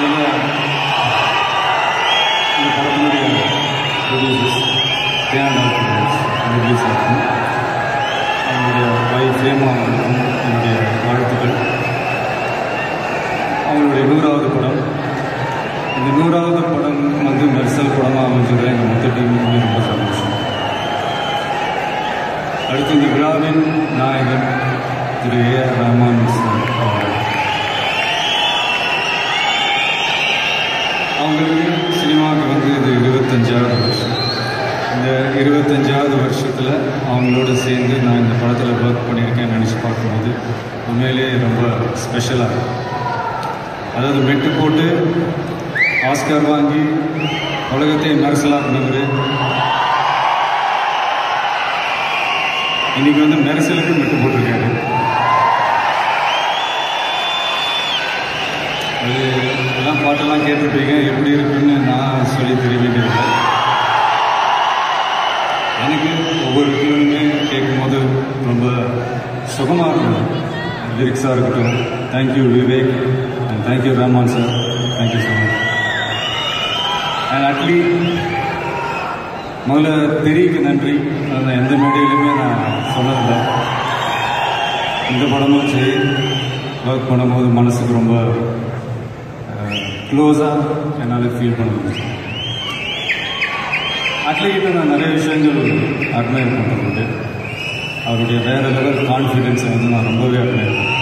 முதல்ல இந்த படத்தினுடைய ப்ரொடியூசர்ஸ் தேனா ரிலீஸ் ஆகும் அவங்களுடைய வைஃப் ஹேமா அவர்களுக்கும் என்னுடைய வாழ்த்துக்கள் அவங்களுடைய நூறாவது படம் இந்த நூறாவது படம் வந்து மெர்சல் படமாக அமைஞ்சது எங்கள் மொத்த டீமுக்குமே ரொம்ப சந்தோஷம் அடுத்து இந்த விழாவின் நாயகன் திரு ஏ ஆர் ரஹ்மான் சார் அவர்கள் அவங்களுக்கு சினிமாவுக்கு வந்து இது இருபத்தஞ்சாவது வருஷம் இந்த இருபத்தஞ்சாவது வருஷத்தில் அவங்களோட சேர்ந்து நான் இந்த படத்தில் ஒர்க் பண்ணியிருக்கேன் நினச்சி பார்க்கும்போது உண்மையிலேயே ரொம்ப ஸ்பெஷலாக அதாவது மெட்டு போட்டு ஆஸ்கார் வாங்கி உலகத்தை மெரசலாக்குனவர் இன்னைக்கு வந்து மெரசலுக்கு மெட்டு போட்டிருக்காரு அது எல்லாம் பாட்டெல்லாம் கேட்டிருப்பீங்க எப்படி இருக்குன்னு நான் சொல்லி தெரிய வேண்டியதில்லை எனக்கு ஒவ்வொரு டியூனுமே கேட்கும்போது ரொம்ப சுகமாக இருக்கும் லிரிக்ஸாக இருக்கட்டும் thank you Vivek and thank you Rahman sir thank you so much and Atlee முதல்ல தெரியக்கு நன்றி அதை எந்த மேடையிலுமே நான் சொன்னதில்லை இந்த படமும் சரி ஒர்க் பண்ணும்போது மனசுக்கு ரொம்ப க்ளோஸாக என்னால் ஃபீல் பண்ண முடியும் அட்லீஸ்ட் நான் நிறைய விஷயங்கள் அட்மையர் பண்ணுறது அவருடைய வேற லெவல் கான்ஃபிடென்ஸை வந்து நான் ரொம்பவே அட்மையர் பண்ணுறேன்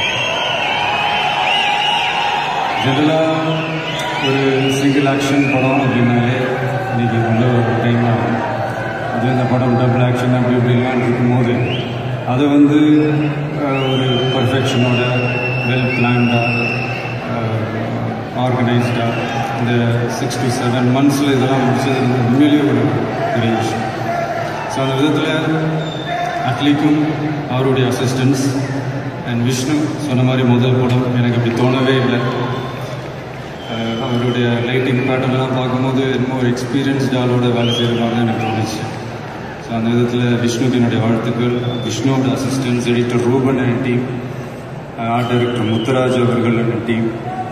ஜெனரலாக ஒரு சிங்கிள் ஆக்ஷன் படம் அப்படின்னாலே இன்னைக்கு ரொம்ப ஒரு டைம் ஆகும் அது இந்த படம் டபுள் ஆக்ஷன் அப்படி இப்படிலாம் இருக்கும்போது அதை வந்து அஹ், ஒரு பர்ஃபெக்ஷனோட வெல் பிளான்டாக ஆர்கனைஸ்டாக இந்த சிக்ஸ் டு செவன் மந்த்ஸில் இதெல்லாம் முடிச்சது வந்து உண்மையிலேயே ஒரு பெரிய விஷயம் ஸோ அந்த விதத்தில் அட்லிக்கும் அவருடைய அசிஸ்டன்ஸ் அண்ட் விஷ்ணு சொன்ன மாதிரி முதல் படம் எனக்கு அப்படி தோணவே இல்லை அஹ் அவருடைய லைட்டிங் பேட்டர்ன்லாம் பார்க்கும்போது என்னமோ ஒரு எக்ஸ்பீரியன்ஸ்ட் ஆளோட வேலை செய்கிறாங்க எனக்கு தோணுச்சு ஸோ அந்த விதத்தில் விஷ்ணுக்கு என்னுடைய வாழ்த்துக்கள் விஷ்ணுவோட assistance editor Ruben and team art director Muthuraj அவர்கள் and team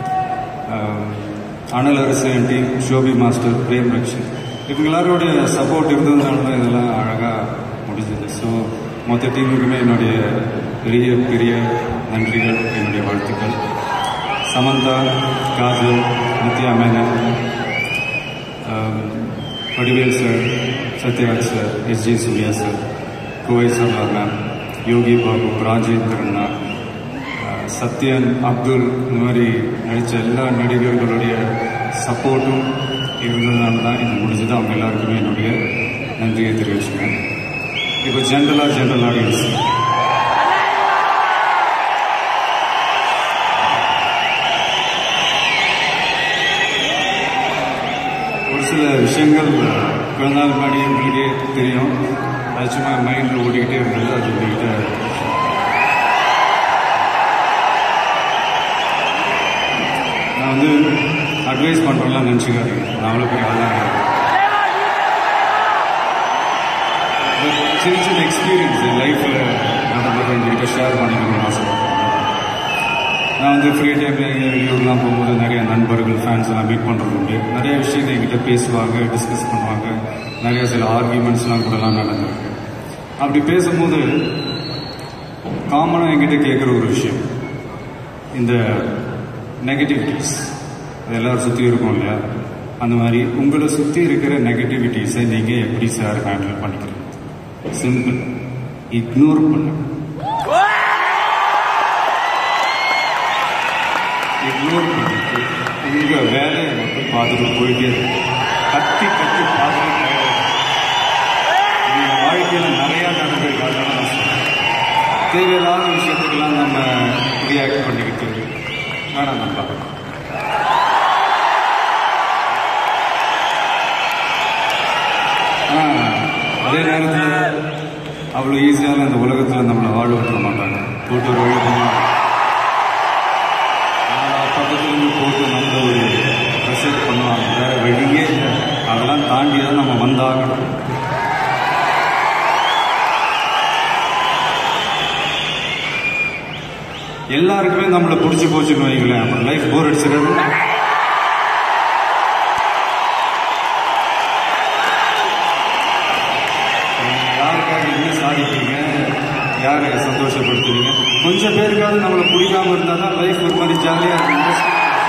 Anal Arasu and team Shobi master Prem Rakshan இவங்க எல்லாரோடைய சப்போர்ட் இருந்ததுனால தான் இதெல்லாம் அழகாக முடிஞ்சது ஸோ மொத்த டீமுக்குமே என்னுடைய பெரிய பெரிய நன்றிகள் என்னுடைய வாழ்த்துக்கள் சமந்தா காஜல் நித்யா மேனன் ஆம், Vadivel sir Sathyaraj sir S J Suryah sir Kovai sir ma'am Yogi Babu Rajendran ஆஹ், சத்யன் அப்துல் இந்த மாதிரி நடித்த எல்லா நடிகர்களுடைய சப்போர்ட்டும் இருந்ததுனால தான் இது முடிஞ்சது அவங்க எல்லாருக்குமே என்னுடைய நன்றியை தெரிவிச்சுக்கிறேன் இப்போ ஜென்ரலாக ஜென்ரல் ஆடியன்ஸ் ஒரு சில விஷயங்கள் கொஞ்ச நாள் முன்னாடி உங்களுக்கே தெரியும் அது சும்மா மைண்டில் ஓடிக்கிட்டே இருந்தது அது உங்ககிட்ட நான் வந்து அட்வைஸ் பண்ணுறேன்லாம் நினச்சிக்காதீங்க நான் அவ்வளோ பெரிய ஆளாக கிடையாது. But சின்ன சின்ன எக்ஸ்பீரியன்ஸ் லைஃப்பில் நடந்ததை எங்ககிட்ட ஷேர் பண்ணிக்கணும்னு ஆசைப்படுறேன் நான் வந்து ஃப்ரீ டைமில் எங்கள் வெளியூர்லாம் போகும்போது நிறைய நண்பர்கள் ஃபேன்ஸ் எல்லாம் மீட் பண்ணுறது உண்டு நிறைய விஷயங்கள் என்கிட்ட பேசுவாங்க டிஸ்கஸ் பண்ணுவாங்க நிறைய சில ஆர்கியூமெண்ட்ஸ்லாம் கூடலாம் நடந்திருக்கு அப்படி பேசும்போது காமனாக என்கிட்ட கேட்குற ஒரு விஷயம் இந்த நெகட்டிவிட்டிஸ் அது எல்லாரும் சுற்றி இருக்கும் இல்லையா அந்த மாதிரி உங்களை சுற்றி இருக்கிற நெகட்டிவிட்டிஸை நீங்கள் எப்படி சார் ஹேண்டில் பண்ணிக்கிறீங்க சிம்பிள் இக்னோர் பண்ணுங்க இக்னோர் பண்ணிட்டு உங்க வேலையை மட்டும் பார்த்துட்டு போயிட்டே இருக்கு கத்தி கத்தி பார்த்துட்டு tired ஆயிடும். நீங்க வாழ்க்கையில நிறைய நடந்திருக்கு அதனால நான் சொல்றேன். தேவையில்லாத விஷயத்துக்கெல்லாம் நம்ம ரியாக்ட் பண்ணிக்கிட்டு வேணாம் நம்ம ஆ, அதே நேரத்தில் அவ்வளோ ஈஸியான இந்த உலகத்தில் நம்மளை வாழ விட்டுற மாட்டாங்க போட்டு ஒரு வழி பண்ணுவாங்க பக்கத்துல இருந்து போட்டு நம்மள ஒரு ப்ரெஷர் பண்ணுவாங்க வேற வழியே இல்லை அதெல்லாம் தாண்டி தான் நம்ம வந்தாகணும் எல்லாருக்குமே நம்மளை பிடிச்சி போச்சுன்னு வைங்களேன் அப்புறம் லைஃப் போர் அடிச்சிடாது என்னைக்காவது நம்மளை பிடிக்காம இருந்தால் தான் லைஃப் ஒரு மாதிரி ஜாலியாக இருக்கும்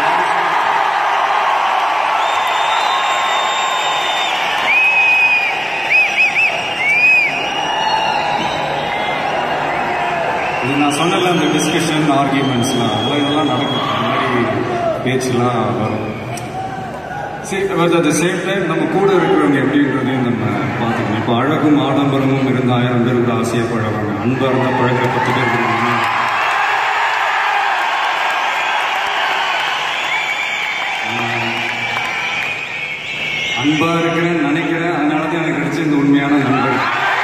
இது நான் சொன்னல அந்த டிஸ்கஷன் ஆர்கியூமெண்ட்ஸ்லாம் அதெல்லாம் இதெல்லாம் நடக்கும் அந்த மாதிரி பேச்சுலாம் வரும் சரி but at the same time நம்ம கூட இருக்கிறவங்க எப்படின்றதையும் நம்ம பார்த்துக்கணும் இப்போ அழகும் ஆடம்பரமும் இருந்த ஆயிரம் பேர் கூட ஆசையாக பழகுவாங்க அன்பாக இருந்தால் பழகிற பத்து பேர் இருக்காங்க அன்பா இருக்கிறேன் நினைக்கிறேன் அதனால தான் எனக்கு கிடைச்ச இந்த உண்மையான நண்பர்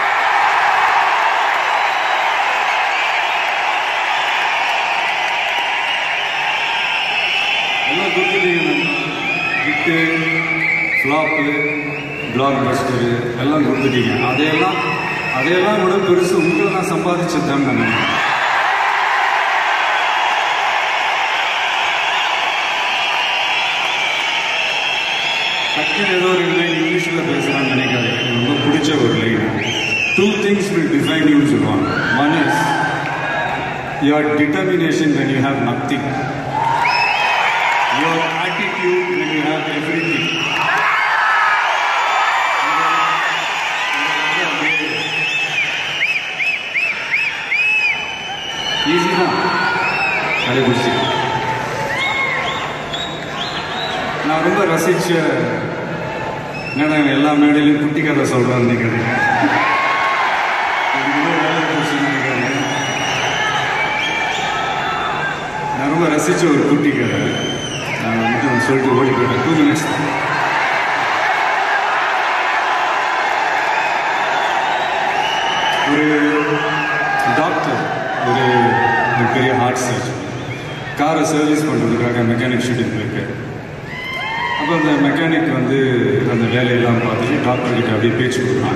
எல்லாம் கொடுத்துட்டீங்க ஹிட்டு ஃப்ளாப்பு பிளாக் பஸ்டரு எல்லாம் கொடுத்துட்டீங்க அதையெல்லாம் அதையெல்லாம் கூட பெருசு உங்களை நான் சம்பாதிச்சது தான் நான் நினைக்கிறேன் டக்குன்னு ஏதோ ஒரு லைன் இங்கிலீஷில் பேசலாம்னு நினைக்காது எனக்கு ரொம்ப பிடிச்ச ஒரு line two things will define யூன்னு சொல்லுவாங்க one is your determination when you have nothing your attitude when you have everything. Easy தான் கடைபிடிச்சி நான் ரொம்ப ரசிச்ச என்னடா இவன் எல்லா மேடையிலும் குட்டி கதை சொல்றான்னு நினைக்கிறேன் எனக்கு ரொம்ப வேலை போச்சுன்னு நினைக்கிறேன். நான் ரொம்ப ரசிச்ச ஒரு குட்டி கதை நான் வந்து அவன் சொல்லிட்டு ஓடி போயிட்டேன் டூ மினிட்ஸ் ஒரு டாக்டர் ஒரு ஒரு பெரிய ஹார்ட் சர்ஜன் காரை சர்வீஸ் பண்ணுறதுக்காக மெக்கானிக் ஷூட்டிங் போயிருக்காரு அப்போ அந்த மெக்கானிக் வந்து அந்த வேலையெல்லாம் பார்த்துட்டு டாக்டர் கிட்ட அப்படியே பேச்சு கொடுக்குறான்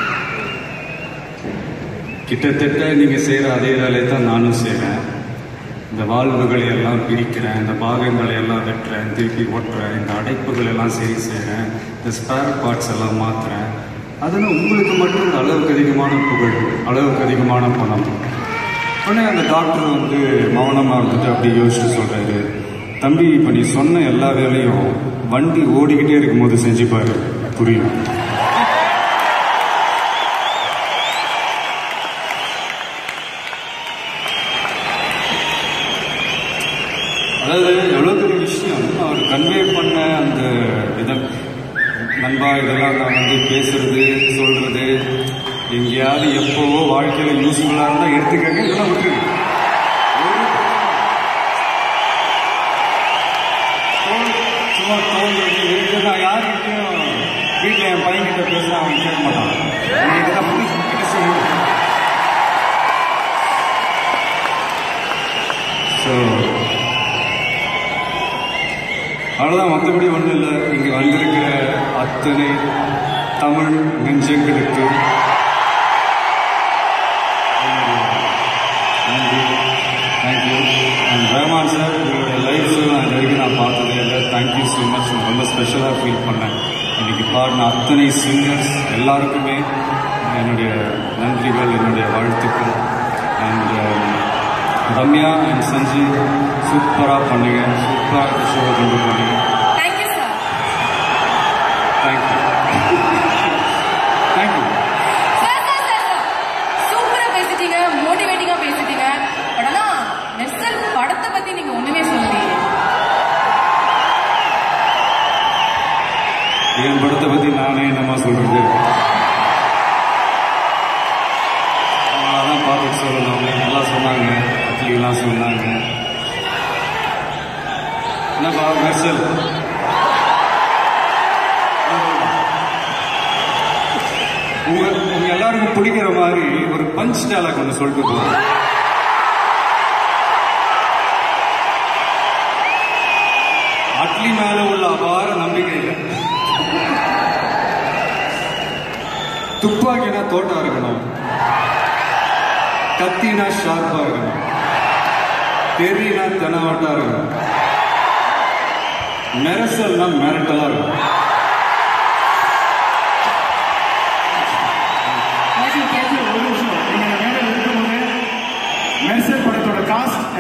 கிட்டத்தட்ட நீங்கள் செய்கிற அதே வேலையை தான் நானும் செய்கிறேன் இந்த வாழ்வுகளை எல்லாம் பிரிக்கிறேன் இந்த பாகங்களை எல்லாம் வெட்டுறேன் திருப்பி ஒட்டுறேன் இந்த அடைப்புகள் எல்லாம் சரி செய்கிறேன் இந்த ஸ்பேர் பார்ட்ஸ் எல்லாம் மாற்றுறேன் அதெல்லாம் உங்களுக்கு மட்டும் இந்த அளவுக்கு அதிகமான புகழ் அளவுக்கு அதிகமான பணம் உடனே அந்த டாக்டர் வந்து மௌனமாக இருந்துட்டு அப்படி யோசிச்சு சொல்கிறாரு தம்பி இப்போ நீ சொன்ன எல்லா வேலையும் வண்டி ஓடிக்கிட்டே இருக்கும்போது செஞ்சு பாரு புரியும் அதாவது எவ்வளோ பெரிய விஷயம் அவர் கன்வே பண்ண அந்த விதம் நண்பா இதெல்லாம் நான் வந்து பேசுறது சொல்றது எங்கேயாவது எப்போவோ வாழ்க்கையில் யூஸ்ஃபுல்லாக இருந்தால் எடுத்துக்கங்க இதெல்லாம் விட்டுருங்க ஒரு தோல் சும்மா தோல் எடுத்து நான் யார்கிட்டையும் வீட்டில் என் பையன்கிட்ட பேசுனா அவன் கேட்க மாட்டான் உனக்கு இதெல்லாம் புதுசு பேசணும் ஸோ அவ்வளோதான் மற்றபடி ஒன்றும் இல்லை இங்கே வந்திருக்கிற அத்தனை தமிழ் நெஞ்சங்களுக்கு நன்றி தேங்க்யூ அண்ட் ரஹ்மான் சார் உங்களுடைய லைஃப் நான் இது வரைக்கும் நான் பார்த்ததே இல்லை தேங்க்யூ ஸோ மச் நான் ரொம்ப ஸ்பெஷலாக ஃபீல் பண்ணேன் இன்னைக்கு பாடின அத்தனை சிங்கர்ஸ் எல்லாருக்குமே என்னுடைய நன்றிகள் என்னுடைய வாழ்த்துக்கள் அண்ட் ரம்யா அண்ட் சஞ்சீவ் சூப்பராக பண்ணுங்க சூப்பராக ஷோவை கொண்டு போனீங்க thank you sir thank you thank you sir sir sir sir சூப்பரா பேசிட்டீங்க மோட்டிவேட்டிங்கா பேசிட்டீங்க பட் ஆனா நெர்சல் படத்தை பத்தி நீங்க ஒண்ணுமே சொல்லலையே என் படத்தை பற்றி நானே என்னமா சொல்றது அதான் பார்த்துட்டு சொல்லணும் நல்லா சொன்னாங்க அட்லிலாம் சொன்னாங்க என்னப்பா மெர்சல் உங்க உங்க எல்லாருக்கும் பிடிக்கிற மாதிரி ஒரு பஞ்ச் டேலாக் ஒன்று சொல்லிட்டு போறேன் அட்லி மேல உள்ள அபார நம்பிக்கையில் துப்பாக்கினா தோட்டா இருக்கணும் கத்தினா ஷார்ப்பா இருக்கணும் தெரினா தெனாவட்டா இருக்கணும் மெரசல்னா மிரட்டலா இருக்கணும் தேங்க்யூ தேங்க்யூ ஒரு நிமிஷம் நீங்க மேலே இருக்கும்போது மெர்சல் படத்தோட காஸ்ட்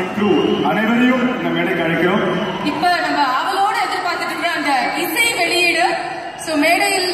மேடையில்